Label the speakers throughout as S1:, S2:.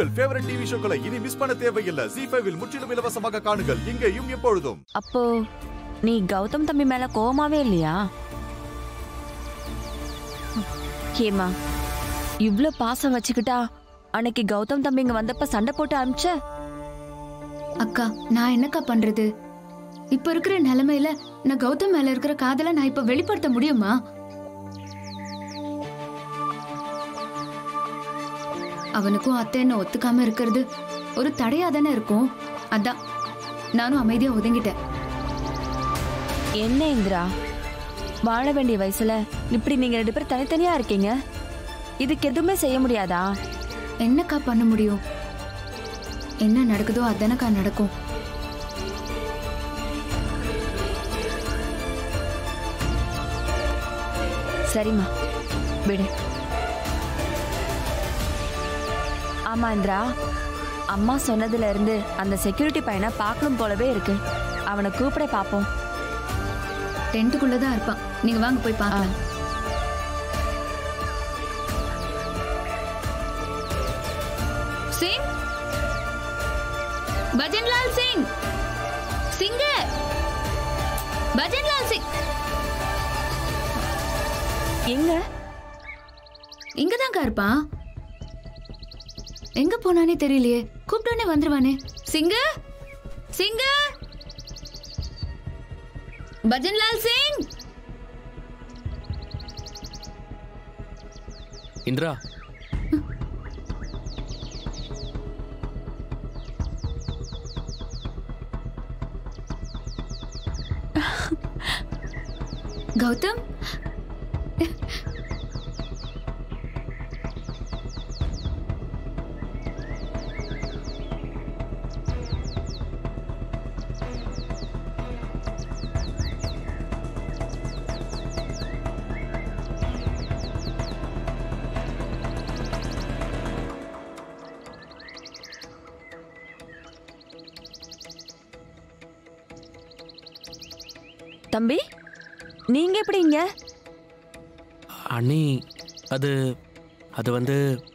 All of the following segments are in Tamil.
S1: உங்கள் ஃபேவரட் டிவி ஷோக்களை இனி மிஸ் பண்ண தேவையில்லை ஜி ஃபைவில் முற்றிலும் இலவசமாக காணுங்கள் இங்கேயும் எப்பொழுதும்
S2: அப்போ நீ கௌதம் தம்பி மேல கோவமாவே இல்லையா ஹேமா இவ்ளோ பாசம் வச்சுக்கிட்டா அன்னைக்கு கௌதம் தம்பி இங்க வந்தப்ப சண்டை போட்டு அனுப்பிச்ச
S3: அக்கா நான் என்னக்கா பண்றது இப்ப இருக்கிற நிலைமையில நான் கௌதம் மேல இருக்கிற காதலை நான் இப்ப வெளிப்படுத்த முடியுமா அவனுக்கும் அத்தை என்ன ஒத்துக்காம இருக்கிறது ஒரு தடையா தானே இருக்கும் அதான் நானும் அமைதியா ஒதுங்கிட்டேன்
S2: என்ன இந்திரா வாழ வேண்டிய வயசுல இப்படி நீங்க ரெண்டு பேரும் தனித்தனியா இருக்கீங்க இதுக்கு எதுவுமே செய்ய முடியாதா
S3: என்னக்கா பண்ண முடியும் என்ன நடக்குதோ அதானக்கா நடக்கும்
S2: சரிம்மா விடு ஆமா இந்திரா அம்மா சொன்னதுல இருந்து அந்த செக்யூரிட்டி பையனை பார்க்கணும் போலவே இருக்கு அவனை கூப்பிட பாப்போம்
S3: டென்ட்டுக்குள்ளதான் இருப்பான் நீங்க வாங்க போய் பார்க்கலாம் சிங் பஜன்லால் சிங் சிங்க பஜன்லால் சிங்
S2: எங்க
S3: இங்கதான்க்கா இருப்பான் எங்க போனானே தெரியலையே கூப்பிட்டோன்னே வந்துருவானே சிங்க சிங்க பஜன்லால் சிங்
S4: இந்திரா
S3: கௌதம்
S2: தம்பி நீங்க எப்படி இங்க
S4: அண்ணி அது அது வந்து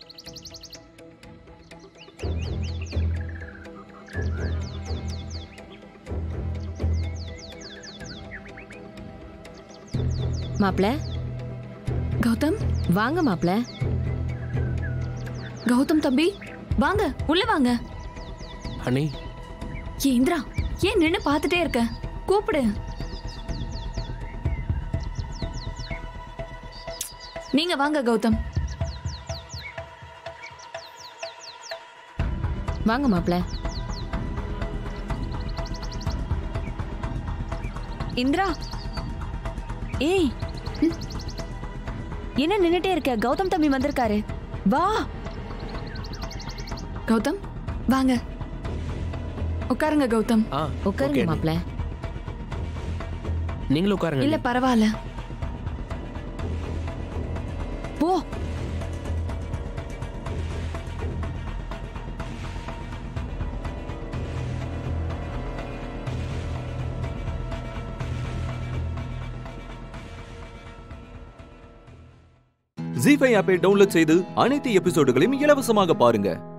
S2: மாப்ள
S3: கௌதம்
S2: வாங்க மாப்ள
S3: கௌதம் தம்பி வாங்க உள்ள வாங்க
S4: அண்ணி
S3: ஏ இந்திரா ஏன் நின்னு பார்த்துட்டே இருக்க கூப்பிடு நீங்க வாங்க கௌதம்
S2: வாங்க மாப்ள இந்திரா ஏய் என்ன நின்னுட்டே இருக்க கௌதம் தம்பி வந்திருக்காரு வா
S3: கௌதம் வாங்க உட்காருங்க கௌதம்
S4: ஆ
S2: உட்காருங்க
S4: okay, அண்ணி.
S2: மாப்ள
S4: நீங்களும் உட்காருங்க
S3: இல்ல
S4: அண்ணி.
S3: பரவாயில்ல
S2: போ
S5: ஜி ஃபைவ் ஆப்பை டவுன்லோட் செய்து அனைத்து எபிசோடுகளையும் இலவசமாக பாருங்க